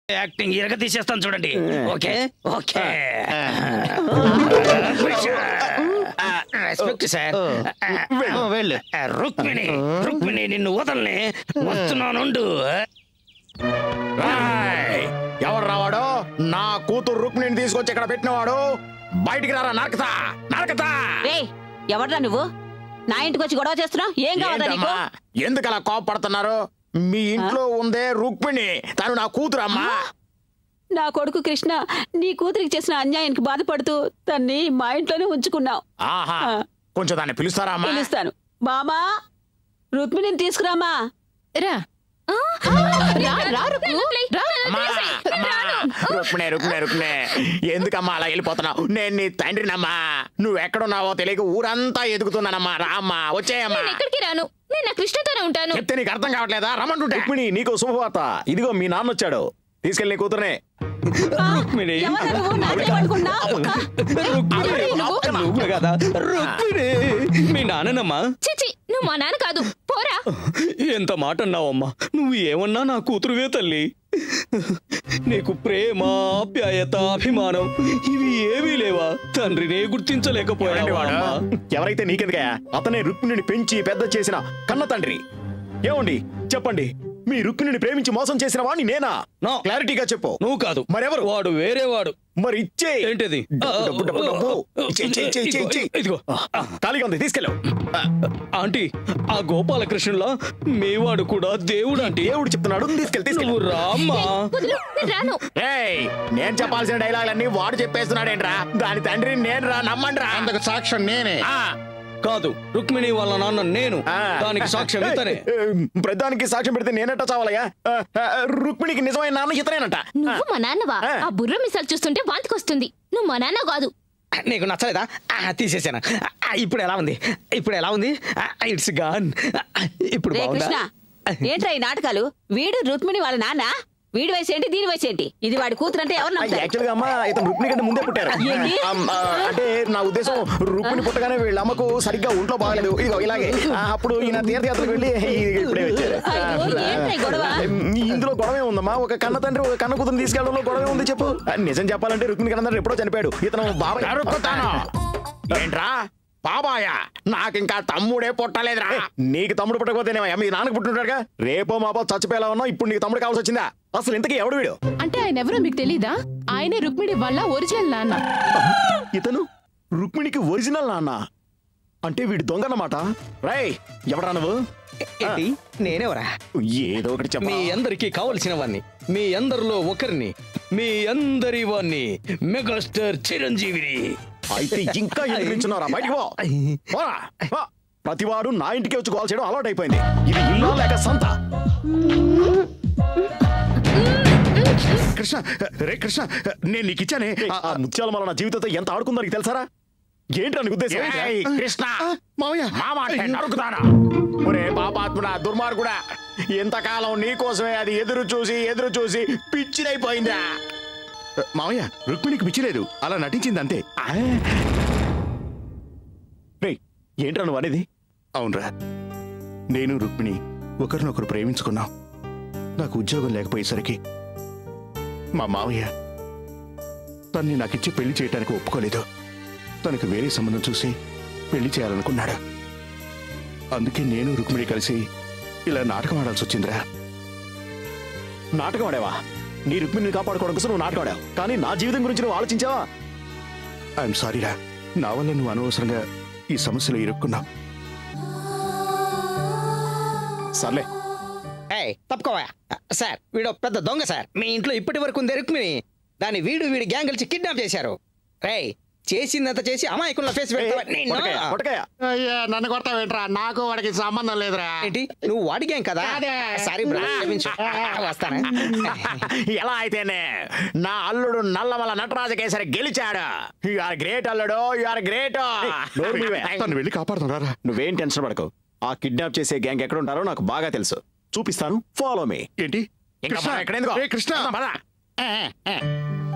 Acting ఇరగ తీసేస్తాను చూడండి ఓకే ఓకే రెస్పెక్ట్ సార్ వెళ్ళు రుక్మిణి రుక్మిణి నిన్ను వదల్ని వస్తున్నానుండు రాయ్! ఎవరు రావాడు నా కూతురు రుక్మిణిని తీసుకొచ్చి ఇక్కడ పెట్టినవాడు బయటికి రారా నరకతా నరకతా రేయ్ ఎవడ్రా నువ్వు నా ఇంటికి వచ్చి గొడవ చేస్తున్నావు ఏం కావాలా నీకు ఏంటమ్మా? ఎందుకలా కోపడుతున్నారు మీ ఇంట్లో ఉందే రుక్మిణి తను నా కూతురు అమ్మా నా కొడుకు కృష్ణ నీ కూతురికి చేసిన అన్యాయానికి బాధపడుతూ తన్ని మా ఇంట్లోనే ఉంచుకున్నావు ఆహా ఆ. కొంచెం దాన్ని పిలుస్తారా అమ్మా పిలుస్తాను మామా రుక్మిణిని తీసుకురామా రా రా రా రుక్కు. రా. అమ్మా, అమ్మా, రుక్మిణి రుక్మిణి రుక్మిణి ఎందుకమ్మా అలా వెళ్ళిపోతున్నావు నేను నీ తండ్రినమ్మా నువ్వు ఎక్కడున్నావో తెలియక ఊరంతా ఎదుగుతున్నానమ్మా రామ్మా వచ్చేయమ్మా నేను ఎక్కడికి రాను నేను నా కృష్ణతోనే ఉంటాను చెప్తే నీకు అర్థం కావట్లేదా రమ్మంటుంటే రుక్మిణి నీకు శుభవార్త ఇదిగో మీ నాన్న వచ్చాడు తీసుకెళ్ళి నీ కూతురునే రుక్మిణి ఎవరు నువ్వు నాకేం అనుకున్నావు నువ్వు కదా రుక్మిణి మీ నాన్ననమ్మా చిచి నువ్వు మా నాన్న కాదు పోరా ఎంత మాట అన్నావమ్మా నువ్వు ఏమన్నా నా కూతురువే తల్లి నీకు ప్రేమ ఆప్యాయత అభిమానం ఇవి ఏమీ లేవా తండ్రినే ఎవరండి గుర్తించలేకపోయావా వాడు? అమ్మా? ఎవరైతే నీకెందుకయ్యా అతనే రుక్మిణిని పెంచి పెద్ద చేసిన కన్న తండ్రి ఏమండి చెప్పండి మీ రుక్మిణిని ప్రేమించి మోసం చేసిన వాణ్ణి నేనా నో. క్లారిటీగా చెప్పు నువ్వు కాదు మరెవరు? వాడు వేరే వాడు మరి ఇచ్చే ఏంటిది డబ్బు, డబ్బు, డబ్బు, డబ్బు. ఇచ్చే, ఇచ్చే, ఇచ్చే, ఇచ్చే, ఇచ్చే. ఇదిగో ఖాళీగా ఉంది తీసుకెళ్ళు ఆంటీ ఆ గోపాలకృష్ణులా మీవాడు కూడా దేవుడు ఆంటీ దేవుడు చెప్తున్నాడు తీసుకెళ్ళి తీసుకెళ్ళు నువ్వు రామ్మా వదులు నేను రాను ఏయ్ నేను చెప్పాల్సిన డైలాగులన్నీ వాడు చెప్పేస్తున్నాడేంట్రా దాని తండ్రి నేను రా నమ్మండి రా అందుకు సాక్ష్యం నేనే ఆ, కాదు రుక్మిణి వాళ్ళ నాన్న నేను ఆ. దానికి సాక్ష్యం ఇతనే ఏ, ప్రధానికి సాక్ష్యం పెడితే నేనట్ట చావాలయ్యా ఆ, ఆ, రుక్మిణికి నిజమైన నాన్న ఇతనేనట నువ్వు మా నాన్నవా ఆ. ఆ బుర్ర మిసాలు చూస్తుంటే వాంతికొస్తుంది నువ్వు మా నాన్న కాదు నీకు నచ్చలేదా ఆ, తీసేసాను ఆ, ఇప్పుడు ఎలా ఉంది ఇప్పుడు ఎలా ఉంది ఇట్స్ గాన్ ఇప్పుడు రే బాగుందా కృష్ణ ఏంట్రా ఈ నాటకాలు వీడు రుక్మిణి వాళ్ళ నాన్న వీడి వయసు ఏంటి దీని వయసు ఏంటి ఇది వాడి కూతురు అంటే ఎవరు నమ్ముతారు యాక్చువల్ గా అమ్మ ఇతను రుక్మిణి కంటే ముందే పుట్టారు ఏంటి? అమ్, ఆ, అంటే నా ఉద్దేశం రుక్మిణి పుట్టగానే వీళ్ళ అమ్మకు సరిగ్గా ఒంట్లో బాగలేదు ఇదిగో ఇలాగే ఆ, అప్పుడు ఈయన తీర్థయాత్రకు వెళ్ళి ఇప్పుడే వచ్చారు అయ్యో, ఏంట్రా ఈ గొడవ? ఇందులో గొడవే ఉందమ్మా ఒక కన్న తండ్రి ఒక కన్న కూతురు తీసుకెళ్ళడంలో గొడవే ఉంది చెప్పు ఆ, నిజం చెప్పాలంటే రుక్మిణి కన్న తండ్రి ఎప్పుడో చనిపోయాడు ఇతను బాబాయ్ నరుక్కుతాను ఏంట్రా బాబాయ్ నాకింకా తమ్ముడే పుట్టలేదురా నీకు తమ్ముడు పుట్టకపోతేనేమయ్యా మీ నాన్నకు పుట్టినట్టుగా రేపో మాపో చచ్చిపోయేలా ఉన్నావు ఇప్పుడు నీకు తమ్ముడు కావాల్సి వచ్చిందా అసలు ఇంతకీ ఎవడు వీడు అంటే ఆయన ఎవరో మీకు తెలీదా ఆయనే రుక్మిణి వాళ్ళ ఒరిజినల్ నాన్న ఇతను రుక్మిణికి ఒరిజినల్ నాన్న అంటే వీడు దొంగ అన్నమాట రాయ్ ఎవడా నువ్వు ఏంటి నేనెవరా ఏదో ఒకటి చెప్ప మీ అందరికీ కావలసిన వాణ్ణి మీ అందరిలో ఒకరిని మీ అందరి వాణ్ణి మెగాస్టార్ చిరంజీవిని అయితే ఇంకా ఎదిరించున్నారా బయటికి పో పోరా, పో. ప్రతివాడు నా ఇంటికి వచ్చి కాల్ చేయడం అలవాటు అయిపోయింది ఇది ఇల్లా లేక సంత కృష్ణ రే కృష్ణ నేను నీకు ఇచ్చానే ఆ- ఆ ముత్యాల మల నా జీవితంతో ఎంత ఆడుకుందో నీకు తెలుసారా ఏంటి నీకు ఉద్దేశం ఏయ్, కృష్ణ మావయ్య మామ అంటే నరుకుతానా ఒరే పాపాత్ముడా దుర్మార్గుడా ఇంతకాలం నీకోసమే అది ఎదురు చూసి ఎదురు చూసి పిచ్చినైపోయిందా మావయ్య రుక్మిణికి పిచ్చిలేదు అలా నటించింది అంతే రేయ్, ఏంట్రా నువ్వు అనేది అవునరా నేను రుక్మిణి ఒకరినొకరు ప్రేమించుకున్నాం నాకు ఉద్యోగం లేకపోయేసరికి మా మావయ్య తన్ని నాకిచ్చి పెళ్లి చేయడానికి ఒప్పుకోలేదు తనకు వేరే సంబంధం చూసి పెళ్లి చేయాలనుకున్నాడు అందుకే నేను రుక్మిణి కలిసి ఇలా నాటకం ఆడాల్సి వచ్చిందిరా నాటకం ఆడావా నీ రుక్మిణిని కాపాడుకోవడం కోసం నువ్వు నాటకం ఆడావు కానీ నా జీవితం గురించి నువ్వు ఆలోచించావా ఐఎమ్ సారీరా నా వల్ల నువ్వు అనవసరంగా ఈ సమస్యలో ఇరుక్కున్నావు సర్లే ఏయ్ తప్పుకోవా సార్ వీడు ఒక పెద్ద దొంగ సార్ మీ ఇంట్లో ఇప్పటి వరకు ఉంది రుక్మిణి దాన్ని వీడు వీడి గ్యాంగ్ కలిసి కిడ్నాప్ చేశారు రేయ్ చేసిందంత చేసి అమాయకుల ఫేస్ పెడతావా? నిన్ను- పొటకాయ, పొటకాయ. అయ్యా నన్ను కొడతావేంట్రా నాకు వాడికి సంబంధం లేదురా ఏంటి నువ్వు వాడి గ్యాంగ్ కదా అదే. సారీ బ్రో క్షమించు వస్తానా ఎలా అయితేనే నా అల్లుడు నల్లమల నటరాజకేసరి గెలిచాడు యు ఆర్ గ్రేట్ అల్లుడు యు ఆర్ గ్రేట్ నోరు మూయవే. తను వెళ్ళి కాపాడుతున్నారా నువ్వేం టెన్షన్ పడకు ఆ కిడ్నాప్ చేసే గ్యాంగ్ ఎక్కడ ఉంటారో నాకు బాగా తెలుసు చూపిస్తాను ఫాలో మీ ఏంటి ఇంకా కృష్ణ, మనం ఎక్కడెందుకో? రే కృష్ణ పద, పద. ఏ, ఏ, ఏ.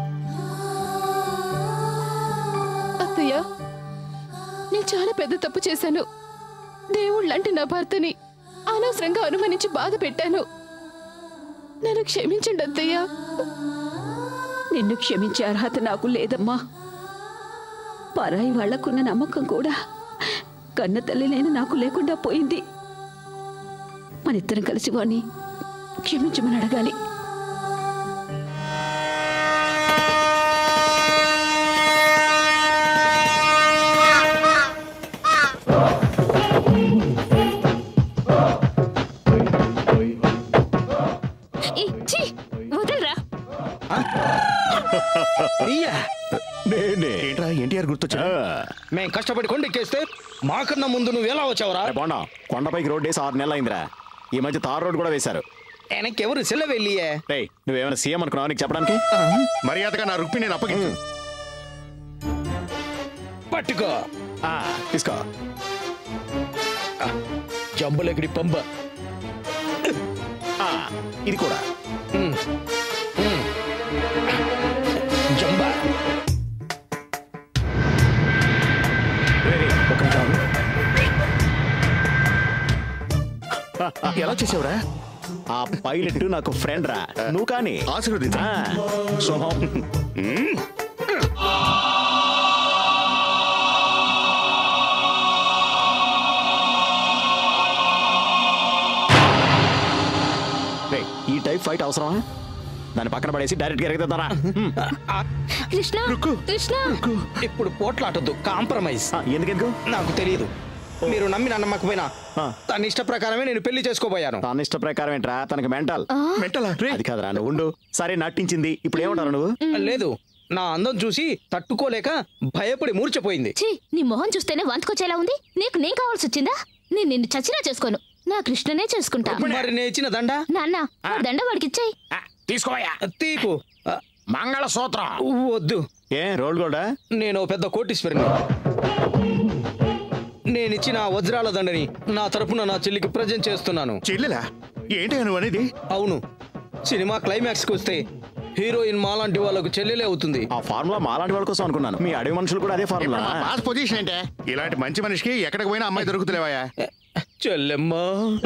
అత్తయ్య నేను చాలా పెద్ద తప్పు చేశాను దేవుళ్ళంటే నా భర్తని అనవసరంగా అనుమానించి బాధ పెట్టాను నన్ను క్షమించండి అత్తయ్య నిన్ను క్షమించే అర్హత నాకు లేదమ్మా పరాయి వాళ్లకున్న నమ్మకం కూడా కన్న తల్లి నేను నాకు లేకుండా పోయింది మనిద్దరం కలిసి వాణ్ణి క్షమించమని అడగాలి ఈ, ఛీ, వదలరా అయ్యా నేనే ఏంట్రా ఎన్టీఆర్ గుర్తొచ్చా మేం కష్టపడి కొండెక్కేస్తే మాకన్నా ముందు నువ్వు ఎలా వచ్చావురా బాగున్నా కొండపైకి రోడ్ వేసి ఆరు నెలలు అయిందిరా ఈ మధ్య తార్ రోడ్ కూడా వేశారు వెనక్కి ఎవరు సెల్ల వెళ్ళియే రే నువ్వేమైనా సీఎం అనుకున్నావు నీకు చెప్పడానికి మర్యాదగా నా రుక్మిణి నేను అప్పగించు పట్టుకో ఆ, తీసుకో జంబులకిడి పంబ ఆ, ఇది కూడా జంబ రే, రే, ఒక్క నిమిషం ఆగు. ఎలా చేసావురా ఆ పైలట్ నాకు ఫ్రెండ్ రా నువ్వు కానీ ఆశీర్వదించు ఆ, శుభం రే, ఈ టైప్ ఫైట్ అవసరమా దాన్ని పక్కన పడేసి డైరెక్ట్ గా ఎరగదిద్దారా కృష్ణ కృష్ణ ఇప్పుడు పోట్లాటొద్దు కాంప్రమైజ్ ఎందుకెందుకు నాకు తెలియదు మీరు నమ్మి నమ్మకపోయినా ఆ. తన ఇష్ట ప్రకారమే నేను పెళ్లి చేసుకోబోయాను తన ఇష్ట ప్రకారం ఏంట్రా తనకి మెంటల్ మెంటలా రే అది కాదురా నువ్వు ఉండు సరే నటించింది ఇప్పుడు ఏమంటారు నువ్వు లేదు నా అందం చూసి తట్టుకోలేక భయపడి మూర్చపోయింది ఛీ నీ మొహం చూస్తేనే వంతుకొచ్చేలా ఉంది నీకు నేను కావాల్సి వచ్చిందా నేను నిన్ను చచ్చినా చేసుకోను నా కృష్ణనే చేసుకుంటా మరి నేను ఇచ్చిన దండ నాన్న వాడి దండ వాడికి ఇచ్చాయి తీసుకోయా తీపు ఆ, మంగళసూత్రం వద్దు ఏ రోడ్ గోల్డా నేను ఓ పెద్ద కోటీశ్వరుని నేను ఇచ్చిన ఆ వజ్రాల దండని నా తరపున నా చెల్లికి ప్రజెంట్ చేస్తున్నాను చెల్లెలా ఏంటి నువ్వు అనేది అవును సినిమా క్లైమాక్స్ కి వస్తే హీరోయిన్ మాలాంటి వాళ్ళకు చెల్లెలే అవుతుంది ఆ ఫార్ములా మాలాంటి వాళ్ళ కోసం అనుకున్నాను మీ అడవి మనుషులు కూడా అదే ఫార్ములా పాస్ పొజిషన్ ఏంటే ఇలాంటి మంచి మనిషికి ఎక్కడికి పోయినా అమ్మాయి దొరుకుతులేవా చెల్లెమ్మా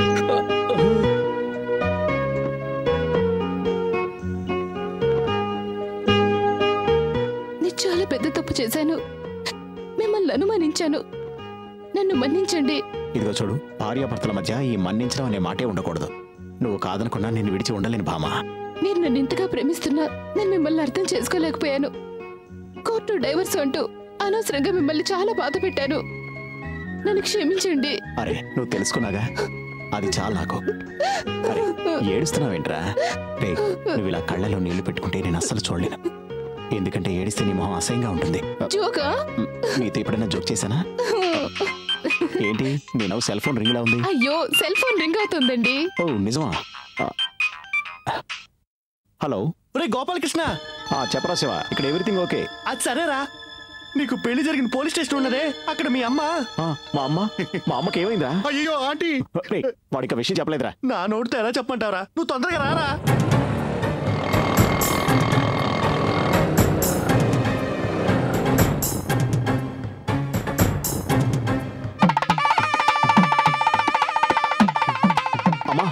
నేను చాలా పెద్ద తప్పు చేశాను మిమ్మల్ని అనుమానించాను నన్ను మన్నించండి ఇదిగో చూడు భార్యాభర్తల మధ్య ఈ మన్నించడం అనే మాటే ఉండకూడదు నువ్వు కాదనుకున్నా నిన్ను విడిచి ఉండలేను భామా మీరు నన్ను ఇంతగా ప్రేమిస్తున్నా నేను మిమ్మల్ని అర్థం చేసుకోలేకపోయాను కోర్టు డైవర్స్ అంటూ అనవసరంగా మిమ్మల్ని చాలా బాధ పెట్టాను నన్ను క్షమించండి అరే నువ్వు తెలుసుకున్నాగా అది చాలు నాకు అరే ఏడుస్తున్నావేంట్రా రే నువ్వు ఇలా కళ్ళలో నీళ్లు పెట్టుకుంటే నేను అస్సలు చూడలేను ఎందుకంటే ఏడిస్తే నీ మొహం అసహ్యంగా ఉంటుంది జోకా మ్, నీతో ఎప్పుడైనా జోక్ చేశానా ఏంటి నీ నవ్వు సెల్ ఫోన్ రింగ్లా ఉంది అయ్యో సెల్ ఫోన్ రింగ్ అవుతుందండి ఓ నిజమా ఆ. హలో రే గోపాలకృష్ణ ఆ చెప్పరా శివ ఇక్కడ ఎవ్రీథింగ్ ఓకే అది సరేరా నీకు పెళ్లి జరిగిన పోలీస్ స్టేషన్ ఉన్నదే అక్కడ మీ అమ్మ ఆ, మా అమ్మ మా అమ్మకి ఏమైందా అయ్యో ఆంటీ రే వాడికి ఆ విషయం చెప్పలేదురా నా నోటితో ఎలా చెప్పమంటావరా నువ్వు తొందరగా రారా అమ్మా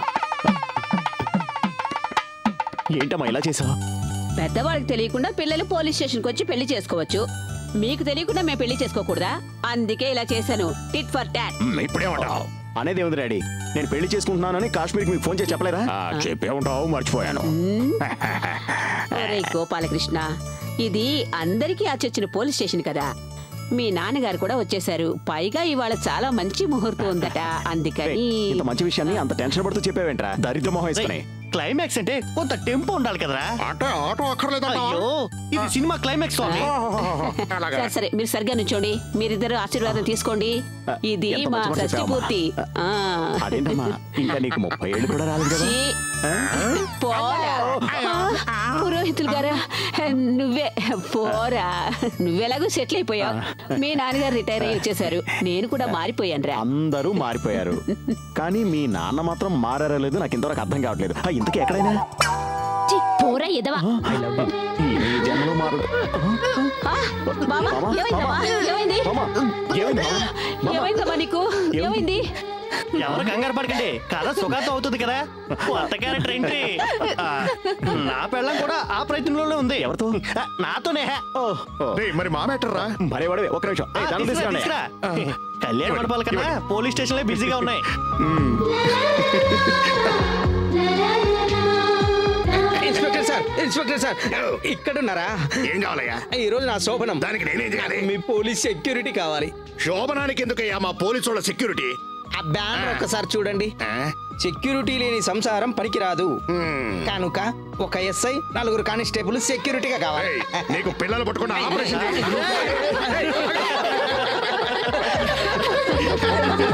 ఏంటమ్మా ఇలా చేసావు పెద్దవాళ్ళకి తెలియకుండా పిల్లలు పోలీస్ స్టేషన్కి వచ్చి పెళ్లి చేసుకోవచ్చు మీకు తెలియకుండా మేము పెళ్లి చేసుకోకూడదా అందుకే ఇలా చేశాను టిట్ ఫర్ టాట్ ఇప్పుడేమంటావు అనేది ఏముంది డాడీ నేను పెళ్లి చేసుకుంటున్నానని కాశ్మీర్కి మీకు ఫోన్ చేసి చెప్పలేదా ఆ, చెప్పే ఉంటావు మర్చిపోయాను ఒరే గోపాలకృష్ణ ఇది అందరికీ ఆచొచ్చిన పోలీస్ స్టేషన్ కదా మీ నాన్నగారు కూడా వచ్చేశారు పైగా ఇవాళ చాలా మంచి ముహూర్తం ఉందట రేయ్, అందుకని ఇంత మంచి విషయాన్ని అంత టెన్షన్ పడుతూ చెప్పావేంట్రా దరిద్ర మొహం వేసుకుని క్లైమాక్స్ అంటే కొంత టెంపో ఉండాలి కదరా ఆటో ఆటో అక్కర్లేదంటావా అయ్యో ఇది సినిమా క్లైమాక్స్ స్వామి అలాగా సరే సరే మీరు సరిగ్గా నుంచోండి మీరిద్దరు ఆశీర్వాదం తీసుకోండి ఇది ఎంత మా మంచి మాట షష్టి చెప్పావమ్మా. పూర్తి ఆ. అదేంటమ్మా ఇంకా నీకు ముప్పై ఏళ్ళు కూడా రాలేదు కదా ఛీ, పోరా పురోహితులు గారా నువ్వే పోరా నువ్వెలాగో సెటిల్ అయిపోయావు మీ నాన్నగారు రిటైర్ అయ్యి వచ్చేసారు నేను కూడా మారిపోయాను రా అందరూ మారిపోయారు కానీ మీ నాన్న మాత్రం మారారో లేదు నాకు ఇంతవరకు అర్థం కావట్లేదు ఆ, ఇంతకీ ఎక్కడైనా ఛీ, పోరా ఎదవా I love you. ఈ జన్మలో మారడు మామా మామా, ఏమైందమ్మా మామా. ఏమైంది మామా, ఏమైంది మామా? మామా, ఏమైందమ్మా నీకు ఏమైంది ఎవరు కంగారు పడకండి కథ సుఖాంతం అవుతుంది కదా కొత్త క్యారెక్టర్ ఏంటి ఆ, నా పెళ్ళం కూడా ఆ ప్రయత్నంలోనే ఉంది ఎవరితో? ఆ, నాతోనే ఓ రేయ్, మరి మా మ్యాటర్ రా మరే వాడే ఒక నిమిషం ఆ, ఏయ్, దండం తీసుకురా, తీసుకురాండి. తీసుకురా. కళ్యాణ మండపాల కన్నా పోలీస్ స్టేషన్ లో బిజీగా ఉన్నాయి ఇన్స్పెక్టర్ సార్ ఇన్స్పెక్టర్ సార్ ఇక్కడున్నారా ఏం కావాలయ్యా ఈ రోజు నా శోభనం దానికి నేనేం చేయాలి మీ పోలీస్ సెక్యూరిటీ కావాలి శోభనానికి ఎందుకయ్యా మా పోలీసు వాళ్ళ సెక్యూరిటీ ఆ బ్యానర్ ఒక్కసారి చూడండి ఆ? సెక్యూరిటీ లేని సంసారం పనికిరాదు హ్మ్. కనుక ఒక ఎస్ఐ నలుగురు కానిస్టేబుల్ సెక్యూరిటీగా కావాలి ఏయ్, నీకు పిల్లలు పట్టుకున్న ఆపరేషన్ చేయి.